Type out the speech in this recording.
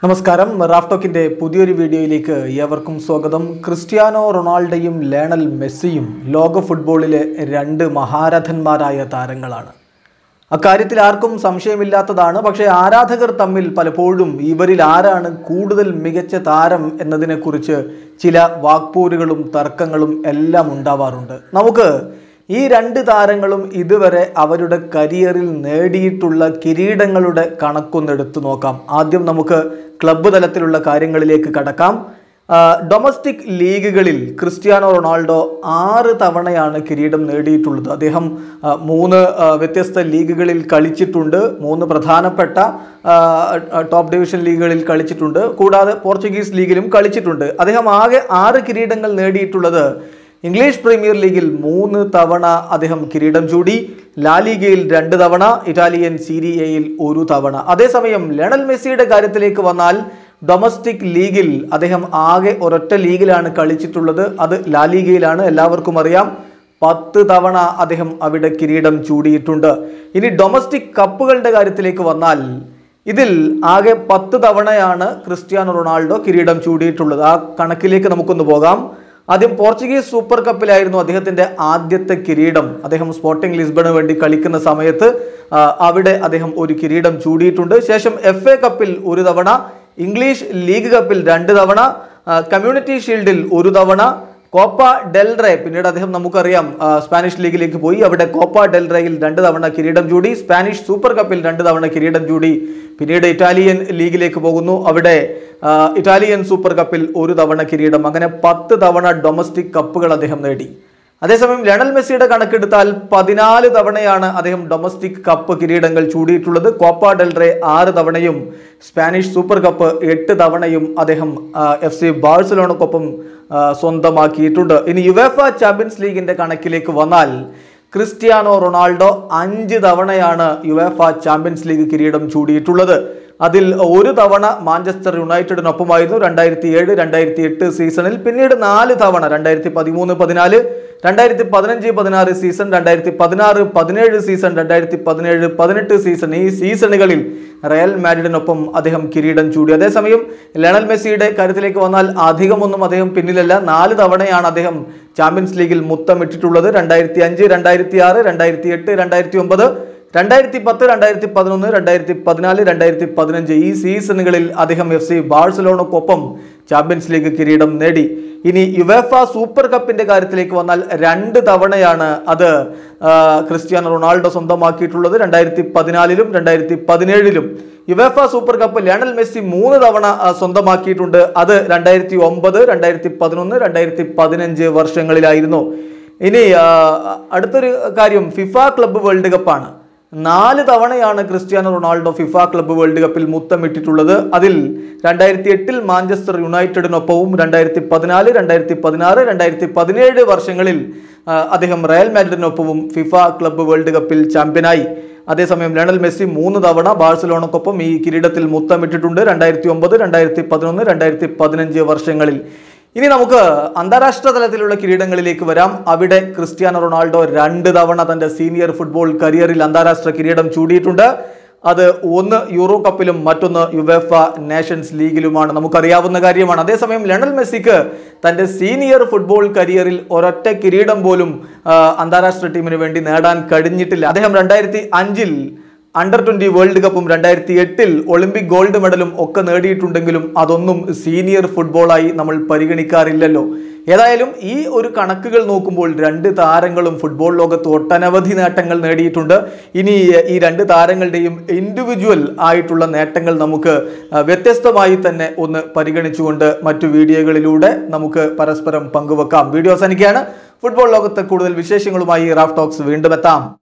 നമസ്കാരം റാഫ്ടോക്കിന്റെ പുതിയൊരു വീഡിയോയിലേക്ക് ഏവർക്കും സ്വാഗതം ക്രിസ്ത്യാനോ റൊണാൾഡോയും ലേണൽ മെസ്സിയും ലോക ഫുട്ബോളിലെ രണ്ട് മഹാരഥന്മാരായ താരങ്ങളാണ് അക്കാര്യത്തിൽ ആർക്കും സംശയമില്ലാത്തതാണ് പക്ഷേ ആരാധകർ തമ്മിൽ പലപ്പോഴും ഇവരിൽ ആരാണ് കൂടുതൽ മികച്ച താരം എന്നതിനെക്കുറിച്ച് ചില വാക്പോരുകളും തർക്കങ്ങളും എല്ലാം ഉണ്ടാവാറുണ്ട് നമുക്ക് ഈ രണ്ട് താരങ്ങളും ഇതുവരെ അവരുടെ കരിയറിൽ നേടിയിട്ടുള്ള കിരീടങ്ങളുടെ കണക്കൊന്നെടുത്തു നോക്കാം ആദ്യം നമുക്ക് ക്ലബ്ബ് തലത്തിലുള്ള കാര്യങ്ങളിലേക്ക് കടക്കാം ആ, ഡൊമസ്റ്റിക് ലീഗുകളിൽ ക്രിസ്ത്യാനോ റൊണാൾഡോ ആറ് തവണയാണ് കിരീടം നേടിയിട്ടുള്ളത് അദ്ദേഹം ആ, മൂന്ന് ആ, വ്യത്യസ്ത ലീഗുകളിൽ കളിച്ചിട്ടുണ്ട് മൂന്ന് പ്രധാനപ്പെട്ട ആ, ടോപ്പ് ഡിവിഷൻ ലീഗുകളിൽ കളിച്ചിട്ടുണ്ട് കൂടാതെ പോർച്ചുഗീസ് ലീഗിലും കളിച്ചിട്ടുണ്ട് അദ്ദേഹം ആകെ ആറ് കിരീടങ്ങൾ നേടിയിട്ടുള്ളത് ഇംഗ്ലീഷ് പ്രീമിയർ ലീഗിൽ മൂന്ന് തവണ അദ്ദേഹം കിരീടം ചൂടി ലാലിഗയിൽ രണ്ട് തവണ ഇറ്റാലിയൻ സീരിയയിൽ ഒരു തവണ അതേസമയം ലണൽ മെസ്സിയുടെ കാര്യത്തിലേക്ക് വന്നാൽ ഡൊമസ്റ്റിക് ലീഗിൽ അദ്ദേഹം ആകെ ഒരൊറ്റ ലീഗിലാണ് കളിച്ചിട്ടുള്ളത് അത് ലാലിഗയിലാണ് എല്ലാവർക്കും അറിയാം പത്ത് തവണ അദ്ദേഹം അവിടെ കിരീടം ചൂടിയിട്ടുണ്ട് ഇനി ഡൊമസ്റ്റിക് കപ്പുകളുടെ കാര്യത്തിലേക്ക് വന്നാൽ ഇതിൽ ആകെ പത്ത് തവണയാണ് ക്രിസ്ത്യാനോ റൊണാൾഡോ കിരീടം ചൂടിയിട്ടുള്ളത് ആ കണക്കിലേക്ക് നമുക്കൊന്ന് പോകാം ആദ്യം പോർച്ചുഗീസ് സൂപ്പർ കപ്പിലായിരുന്നു അദ്ദേഹത്തിന്റെ ആദ്യത്തെ കിരീടം അദ്ദേഹം സ്പോർട്ടിംഗ് ലിസ്ബണിന് വേണ്ടി കളിക്കുന്ന സമയത്ത് ആ, അവിടെ അദ്ദേഹം ഒരു കിരീടം ചൂടിയിട്ടുണ്ട് ശേഷം എഫ് എ കപ്പിൽ ഒരു തവണ ഇംഗ്ലീഷ് ലീഗ് കപ്പിൽ രണ്ട് തവണ ആ, കമ്മ്യൂണിറ്റി ഷീൽഡിൽ ഒരു തവണ കോപ്പ ഡെൽറേ പിന്നീട് അദ്ദേഹം നമുക്കറിയാം ആ, സ്പാനിഷ് ലീഗിലേക്ക് പോയി അവിടെ കോപ്പ ഡെൽറയിൽ രണ്ട് തവണ കിരീടം ചൂടി സ്പാനിഷ് സൂപ്പർ കപ്പിൽ രണ്ട് തവണ കിരീടം ചൂടി പിന്നീട് ഇറ്റാലിയൻ ലീഗിലേക്ക് പോകുന്നു അവിടെ ആ, ഇറ്റാലിയൻ സൂപ്പർ കപ്പിൽ ഒരു തവണ കിരീടം അങ്ങനെ പത്ത് തവണ ഡൊമസ്റ്റിക് കപ്പുകൾ അദ്ദേഹം നേടി അതേസമയം ലയണൽ മെസ്സിയുടെ കണക്കെടുത്താൽ പതിനാല് തവണയാണ് അദ്ദേഹം ഡൊമസ്റ്റിക് കപ്പ് കിരീടങ്ങൾ ചൂടിയിട്ടുള്ളത് കോപ്പ ഡെൽറേ ആറ് തവണയും സ്പാനിഷ് സൂപ്പർ കപ്പ് എട്ട് തവണയും അദ്ദേഹം എഫ് സി ബാഴ്സലോണക്കൊപ്പം ആ, സ്വന്തമാക്കിയിട്ടുണ്ട് ഇനി യുവേഫ ചാമ്പ്യൻസ് ലീഗിന്റെ കണക്കിലേക്ക് വന്നാൽ ക്രിസ്ത്യാനോ റൊണാൾഡോ അഞ്ച് തവണയാണ് യുവേഫ ചാമ്പ്യൻസ് ലീഗ് കിരീടം ചൂടിയിട്ടുള്ളത് അതിൽ ഒരു തവണ മാഞ്ചസ്റ്റർ യുണൈറ്റഡിനൊപ്പമായിരുന്നു രണ്ടായിരത്തി ഏഴ് രണ്ടായിരത്തി എട്ട് സീസണിൽ പിന്നീട് നാല് തവണ രണ്ടായിരത്തി പതിമൂന്ന് പതിനാല് രണ്ടായിരത്തി പതിനഞ്ച് പതിനാറ് സീസൺ രണ്ടായിരത്തി പതിനാറ് പതിനേഴ് സീസൺ രണ്ടായിരത്തി പതിനേഴ് പതിനെട്ട് സീസൺ ഈ സീസണുകളിൽ റയൽ മാഡ്രിഡിനൊപ്പം അദ്ദേഹം കിരീടം ചൂടി അതേസമയം ലയണൽ മെസ്സിയുടെ കാര്യത്തിലേക്ക് വന്നാൽ അധികമൊന്നും അദ്ദേഹം പിന്നിലല്ല നാല് തവണയാണ് അദ്ദേഹം ചാമ്പ്യൻസ് ലീഗിൽ മുത്തമിട്ടിട്ടുള്ളത് രണ്ടായിരത്തി അഞ്ച് രണ്ടായിരത്തി ആറ് രണ്ടായിരത്തി എട്ട് രണ്ടായിരത്തി ഒമ്പത് രണ്ടായിരത്തി പത്ത് രണ്ടായിരത്തി പതിനൊന്ന് രണ്ടായിരത്തി പതിനാല് രണ്ടായിരത്തി പതിനഞ്ച് ഈ സീസണുകളിൽ അദ്ദേഹം എഫ് സി ബാഴ്സലോണക്കൊപ്പം ചാമ്പ്യൻസ് ലീഗ് കിരീടം നേടി ഇനി യുവേഫ സൂപ്പർ കപ്പിന്റെ കാര്യത്തിലേക്ക് വന്നാൽ രണ്ട് തവണയാണ് അത് ആ, ക്രിസ്ത്യാനോ റൊണാൾഡോ സ്വന്തമാക്കിയിട്ടുള്ളത് രണ്ടായിരത്തി പതിനാലിലും രണ്ടായിരത്തി പതിനേഴിലും UEFA super cup Lionel Messi മൂന്ന് തവണ ആ, സ്വന്തമാക്കിയിട്ടുണ്ട് അത് രണ്ടായിരത്തി ഒമ്പത് രണ്ടായിരത്തി പതിനൊന്ന് രണ്ടായിരത്തി പതിനഞ്ച് വർഷങ്ങളിലായിരുന്നു ഇനി ആ, അടുത്തൊരു കാര്യം ഫിഫ ക്ലബ്ബ് വേൾഡ് കപ്പാണ് നാല് തവണയാണ് Cristiano Ronaldo FIFA club world കപ്പിൽ മുത്തമിട്ടിട്ടുള്ളത് അതിൽ രണ്ടായിരത്തി എട്ടിൽ മാഞ്ചസ്റ്റർ യുണൈറ്റഡിനൊപ്പവും രണ്ടായിരത്തി പതിനാല് രണ്ടായിരത്തി പതിനാറ് രണ്ടായിരത്തി പതിനേഴ് വർഷങ്ങളിൽ ആ, അദ്ദേഹം റയൽ മാഡ്രിഡിനൊപ്പവും ഫിഫ ക്ലബ്ബ് വേൾഡ് കപ്പിൽ ചാമ്പ്യനായി അതേസമയം ലയണൽ മെസ്സി മൂന്ന് തവണ ബാഴ്സലോണക്കൊപ്പം ഈ കിരീടത്തിൽ മുത്തമിട്ടിട്ടുണ്ട് രണ്ടായിരത്തി ഒമ്പത് രണ്ടായിരത്തി പതിനൊന്ന് രണ്ടായിരത്തി പതിനഞ്ച് വർഷങ്ങളിൽ ഇനി നമുക്ക് അന്താരാഷ്ട്ര തലത്തിലുള്ള കിരീടങ്ങളിലേക്ക് വരാം അവിടെ ക്രിസ്ത്യാനോ റൊണാൾഡോ രണ്ട് തവണ തന്റെ സീനിയർ ഫുട്ബോൾ കരിയറിൽ അന്താരാഷ്ട്ര കിരീടം ചൂടിയിട്ടുണ്ട് അത് ഒന്ന് യൂറോ കപ്പിലും മറ്റൊന്ന് യുവേഫ നേഷൻസ് ലീഗിലുമാണ് നമുക്കറിയാവുന്ന കാര്യമാണ് അതേസമയം ലയണൽ മെസ്സിക്ക് തന്റെ സീനിയർ ഫുട്ബോൾ കരിയറിൽ ഒരൊറ്റ കിരീടം പോലും ആ, അന്താരാഷ്ട്ര ടീമിന് വേണ്ടി നേടാൻ കഴിഞ്ഞിട്ടില്ല അദ്ദേഹം രണ്ടായിരത്തി അഞ്ചിൽ അണ്ടർ ട്വന്റി വേൾഡ് കപ്പും രണ്ടായിരത്തി എട്ടിൽ ഒളിമ്പിക് ഗോൾഡ് മെഡലും ഒക്കെ നേടിയിട്ടുണ്ടെങ്കിലും അതൊന്നും സീനിയർ ഫുട്ബോളായി നമ്മൾ പരിഗണിക്കാറില്ലല്ലോ ഏതായാലും ഈ ഒരു കണക്കുകൾ നോക്കുമ്പോൾ രണ്ട് താരങ്ങളും ഫുട്ബോൾ ലോകത്ത് ഒട്ടനവധി നേട്ടങ്ങൾ നേടിയിട്ടുണ്ട് ഇനി ഈ രണ്ട് താരങ്ങളുടെയും ഇൻഡിവിജ്വൽ ആയിട്ടുള്ള നേട്ടങ്ങൾ നമുക്ക് ആ, വ്യത്യസ്തമായി തന്നെ ഒന്ന് പരിഗണിച്ചുകൊണ്ട് മറ്റു വീഡിയോകളിലൂടെ നമുക്ക് പരസ്പരം പങ്കുവെക്കാം വീഡിയോ അവസാനിക്കുകയാണ് ഫുട്ബോൾ ലോകത്തെ കൂടുതൽ വിശേഷങ്ങളുമായി റാഫ് ടോക്സ് വീണ്ടും എത്താം